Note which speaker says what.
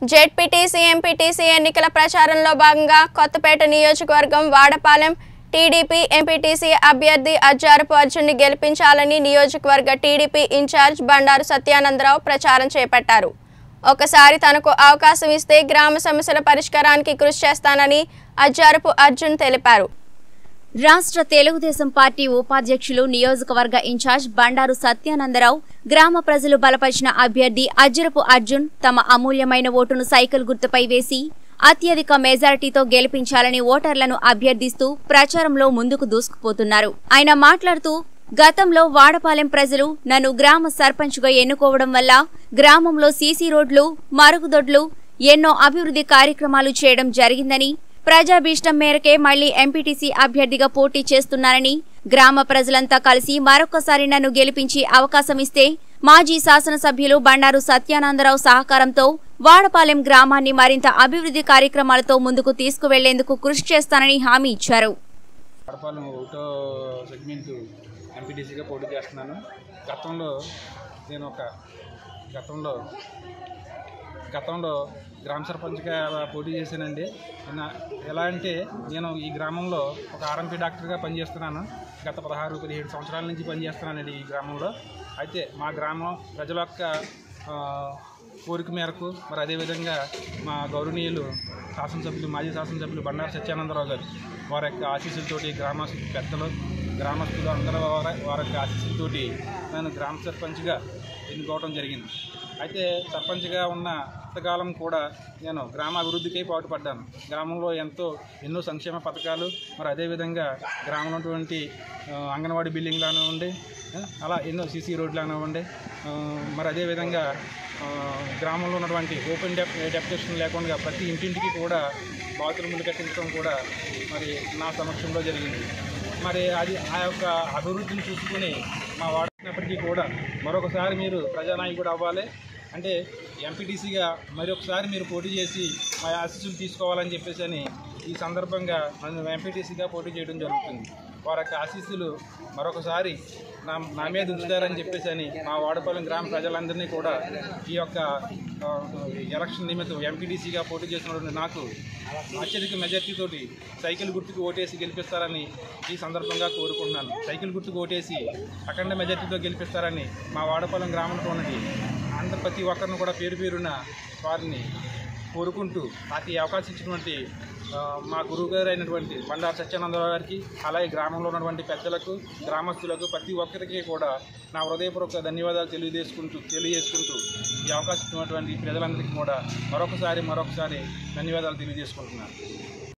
Speaker 1: ZPTC MPTC ఎన్నికల ప్రచారంలో భాగంగా కొత్తపేట నియోజకవర్గం వాడపాలెం టీడీపీ ఎంపీటీసీ అభ్యర్థి అజ్జారపు అర్జున్ని గెలిపించాలని నియోజకవర్గ టీడీపీ ఇన్ఛార్జ్ బండారు సత్యానందరావు ప్రచారం చేపట్టారు ఒకసారి తనకు అవకాశం ఇస్తే గ్రామ సమస్యల పరిష్కారానికి కృషి చేస్తానని అజ్జారపు అర్జున్ తెలిపారు
Speaker 2: రాష్ట్ర తెలుగుదేశం పార్టీ ఉపాధ్యక్షులు నియోజకవర్గ ఇన్ఛార్జ్ బండారు సత్యానందరావు గ్రామ ప్రజలు బలపరిచిన అభ్యర్థి అజ్జరపు అర్జున్ తమ అమూల్యమైన ఓటును సైకిల్ గుర్తుపై వేసి అత్యధిక మెజారిటీతో గెలిపించాలని ఓటర్లను అభ్యర్థిస్తూ ప్రచారంలో ముందుకు దూసుకుపోతున్నారు ఆయన మాట్లాడుతూ గతంలో వాడపాలెం ప్రజలు నన్ను గ్రామ సర్పంచ్గా ఎన్నుకోవడం వల్ల గ్రామంలో సీసీ రోడ్లు మరుగుదొడ్లు ఎన్నో అభివృద్ధి కార్యక్రమాలు చేయడం జరిగిందని ప్రజాభీష్టం మేరకే మళ్లీ ఎంపీటీసీ అభ్యర్థిగా పోటీ చేస్తున్నానని గ్రామ ప్రజలంతా కలిసి మరొకసారి నన్ను గెలిపించి అవకాశం ఇస్తే మాజీ శాసనసభ్యులు బండారు సత్యానందరావు సహకారంతో వాడపాలెం గ్రామాన్ని మరింత అభివృద్ధి కార్యక్రమాలతో ముందుకు తీసుకువెళ్లేందుకు కృషి చేస్తానని హామీ ఇచ్చారు
Speaker 3: వడపాలెం ఒకటో సెగ్మెంట్ ఎంపీటీసీగా పోటీ చేస్తున్నాను గతంలో నేను ఒక గతంలో గతంలో గ్రామ సర్పంచ్గా పోటీ చేశానండి నా- ఎలా అంటే నేను ఈ గ్రామంలో ఒక ఆర్ఎంపీ డాక్టర్గా పనిచేస్తున్నాను గత పదహారు పదిహేడు సంవత్సరాల నుంచి పనిచేస్తున్నానండి ఈ గ్రామంలో అయితే మా గ్రామం ప్రజల యొక్క ఆ, కోరిక మేరకు మరి అదేవిధంగా మా గౌరవనీయులు శాసనసభ్యులు మాజీ శాసనసభ్యులు బండారు సత్యానందరావు గారు వారి యొక్క ఆశీస్సులతోటి గ్రామ పెద్దలు గ్రామస్తులు అందరూ వారి వారి యొక్క ఆశీస్సులతోటి నేను గ్రామ సర్పంచ్గా ఎన్నుకోవడం జరిగింది అయితే సర్పంచ్గా ఉన్న ఇంతకాలం కూడా నేను గ్రామ అభివృద్ధికై పాటుపడ్డాను గ్రామంలో ఎంతో ఎన్నో సంక్షేమ పథకాలు మరి అదేవిధంగా గ్రామంలో ఉన్నటువంటి ఆ, అంగన్వాడీ బిల్డింగ్లు అనివ్వండి ఆ, అలా ఎన్నో సీసీ రోడ్లు అనివ్వండి ఆ, మరి అదేవిధంగా ఆ, గ్రామంలో ఉన్నటువంటి ఓపెన్ డెప్ డెప్యుటేషన్ లేకుండా ప్రతి ఇంటింటికి కూడా బాత్రూములు కట్టించడం కూడా మరి నా సమక్షంలో జరిగింది మరి అది ఆ యొక్క అభివృద్ధిని చూసుకుని మా వాడినప్పటికీ కూడా మరొకసారి మీరు ప్రజానాయకుడు అవ్వాలి అంటే ఎంపీటీసీగా మరొకసారి మీరు పోటీ చేసి మా ఆశీస్సులు తీసుకోవాలని చెప్పేసి అని ఈ సందర్భంగా నన్ను ఎంపీటీసీగా పోటీ చేయడం జరుగుతుంది వారి యొక్క ఆశీస్సులు మరొకసారి నా నా మీద ఉంచుతారని చెప్పేసి అని మా వాడపాలెం గ్రామ ప్రజలందరినీ కూడా ఈ యొక్క ఆ, ఎలక్షన్ నిమిత్తం ఎంపీటీసీగా పోటీ చేసినటువంటి నాకు అత్యధిక మెజార్టీతోటి సైకిల్ గుర్తుకు ఓటేసి గెలిపిస్తారని ఈ సందర్భంగా కోరుకుంటున్నాను సైకిల్ గుర్తుకు ఓటేసి అఖండ మెజార్టీతో గెలిపిస్తారని మా వాడపాలెం గ్రామంలో ఉన్నది అందరు ప్రతి ఒక్కరిని కూడా పేరు పేరున వారిని కోరుకుంటూ నాకు ఈ అవకాశం ఇచ్చినటువంటి ఆ, మా గురువు గారు అయినటువంటి బండారు సత్యానందరావు గారికి అలాగే గ్రామంలో ఉన్నటువంటి పెద్దలకు గ్రామస్తులకు ప్రతి ఒక్కరికి కూడా నా హృదయపూర్వక ధన్యవాదాలు తెలియజేసుకుంటూ తెలియజేసుకుంటూ ఈ అవకాశం ఇచ్చినటువంటి ప్రజలందరికీ కూడా మరొకసారి మరొకసారి ధన్యవాదాలు తెలియజేసుకుంటున్నాను